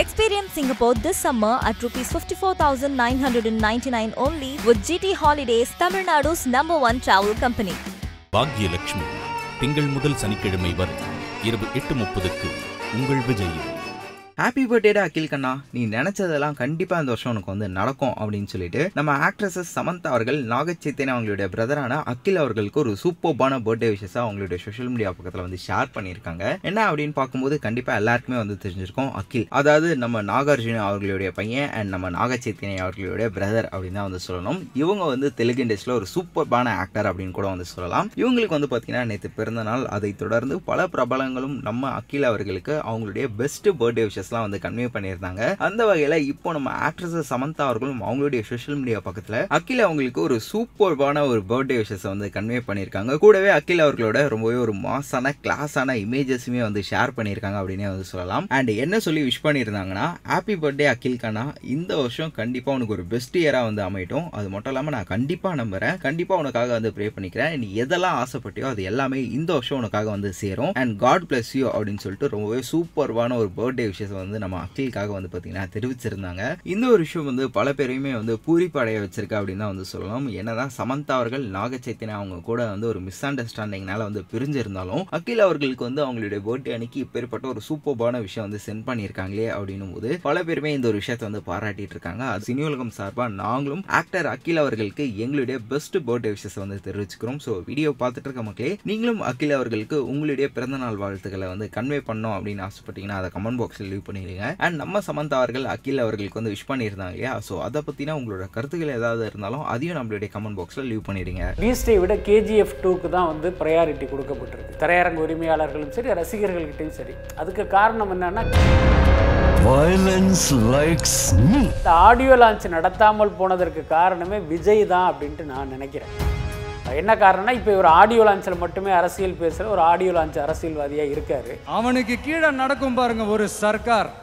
Experience Singapore this summer at rupees 54,999 only with GT Holidays, Tamil Nadu's number one travel company. Bhagyalakshmi திங்கள் முதல் சனிக்கிழமை வரை இரவு எட்டு முப்பதுக்கு உங்கள் விஜயில் ஹாப்பி பர்த்டேடா அகில் கண்ணா நீ நினைச்சதெல்லாம் கண்டிப்பா இந்த வருஷம் உனக்கு வந்து நடக்கும் அப்படின்னு சொல்லிட்டு நம்ம ஆக்ட்ரஸஸ் சமந்தா அவர்கள் நாகச்சைத்தன் அவங்களுடைய பிரதரான அகில் அவர்களுக்கு ஒரு சூப்பர்பான பர்த்டே விஷயஸா அவங்களுடைய சோஷியல் மீடியா பக்கத்துல வந்து ஷேர் பண்ணியிருக்காங்க என்ன அப்படின்னு பார்க்கும்போது கண்டிப்பா எல்லாருக்குமே வந்து தெரிஞ்சிருக்கும் அகில் அதாவது நம்ம நாகார்ஜுன அவர்களுடைய பையன் அண்ட் நம்ம நாகச்சைத்தன்ய அவர்களுடைய பிரதர் அப்படின்னு தான் வந்து சொல்லணும் இவங்க வந்து தெலுங்கு இண்டஸ்ட்ரியில் ஒரு சூப்பர்பான ஆக்டர் அப்படின்னு கூட வந்து சொல்லலாம் இவங்களுக்கு வந்து பார்த்தீங்கன்னா நேற்று பிறந்த நாள் அதை தொடர்ந்து பல பிரபலங்களும் நம்ம அகில் அவர்களுக்கு அவங்களுடைய பெஸ்ட் பர்த்டே விஷஸ்லாம் வந்து கன்வே பண்ணியிருந்தாங்க அந்த வகையில் இப்போ நம்ம ஆக்ட்ரஸ் சமந்தா அவர்களும் அவங்களுடைய சோஷியல் மீடியா பக்கத்தில் அகில் அவங்களுக்கு ஒரு சூப்பர்பான ஒரு பர்த்டே விஷஸ் வந்து கன்வே பண்ணியிருக்காங்க கூடவே அகில் அவர்களோட ரொம்பவே ஒரு மாசான கிளாஸான இமேஜஸுமே வந்து ஷேர் பண்ணியிருக்காங்க அப்படின்னே வந்து சொல்லலாம் அண்ட் என்ன சொல்லி விஷ் பண்ணியிருந்தாங்கன்னா ஹாப்பி பர்த்டே அகில் கண்ணா இந்த வருஷம் கண்டிப்பாக உனக்கு ஒரு பெஸ்ட் இயராக வந்து அமையட்டும் அது மட்டும் இல்லாமல் நான் கண்டிப்பாக நம்புறேன் கண்டிப்பாக உனக்காக வந்து ப்ரே பண்ணிக்கிறேன் நீ எதெல்லாம் ஆசைப்பட்டியோ அது எல்லாமே இந்த வருஷம் உனக்காக வந்து சேரும் அண்ட் காட் bless யூ அப்படின்னு சொல்லிட்டு ரொம்பவே சூப்பர்வான ஒரு பர்த்டே விஷயத்தை வந்து நம்ம அகிலுக்காக வந்து பார்த்தீங்கன்னா தெரிவிச்சிருந்தாங்க இந்த ஒரு விஷயம் வந்து பல பேரையுமே வந்து பூரிப்படைய வச்சிருக்கு அப்படின்னு தான் வந்து சொல்லலாம் என்னதான் சமந்தா அவர்கள் நாகச்சைத்தன்யா அவங்க கூட வந்து ஒரு மிஸ் அண்டர்ஸ்டாண்டிங்னால வந்து பிரிஞ்சிருந்தாலும் அகில் அவர்களுக்கு வந்து அவங்களுடைய பர்த்டே அன்னைக்கு இப்பேற்பட்ட ஒரு சூப்பர்பான விஷயம் வந்து சென்ட் பண்ணியிருக்காங்களே அப்படின்னும் போது பல பேருமே இந்த ஒரு விஷயத்தை வந்து பாராட்டிட்டு இருக்காங்க அது சினி உலகம் சார்பாக நாங்களும் ஆக்டர் அகில் அவர்களுக்கு எங்களுடைய பெஸ்ட் பர்த்டே விஷயத்தை வந்து தெரிவிச்சுக்கிறோம் ஸோ வீடியோ பார்த்துட்டு இருக்க மக்களே நீங்களும் அகில் அவர்களுக்கு உங்களுடைய பிறந்தநாள் வாழ்த்துக்களை வந்து கன்வே பண்ணோம் அப்படின்னு ஆசைப்பட்டீங்கன்னா அதை கமெண்ட் பாக்ஸில் லீவ் பண்ணிடுங்க அண்ட் நம்ம சமந்தா அவர்கள் அகில் அவர்களுக்கு வந்து விஷ் பண்ணியிருந்தாங்க இல்லையா ஸோ அதை பற்றினா உங்களோட கருத்துக்கள் ஏதாவது இருந்தாலும் அதையும் நம்மளுடைய கமெண்ட் பாக்ஸில் லீவ் பண்ணிடுங்க பீஸ்டை விட கேஜிஎஃப் டூக்கு தான் வந்து ப்ரையாரிட்டி கொடுக்கப்பட்டிருக்கு திரையரங்கு உரிமையாளர்களும் சரி ரசிகர்கள்கிட்டையும் சரி அதுக்கு காரணம் என்னன்னா Violence likes me. இந்த ஆடியோ லான்ச் நடத்தாமல் போனதற்கு காரணமே விஜய் தான் அப்படின்ட்டு நான் நினைக்கிறேன் என்ன காரணம்னா இப்போ இவர் ஆடியோ லான்ச்சில் மட்டுமே அரசியல் பேசுகிற ஒரு ஆடியோ லான்ச் அரசியல்வாதியாக இருக்காரு அவனுக்கு கீழே நடக்கும் பாருங்க ஒரு சர்க்கார்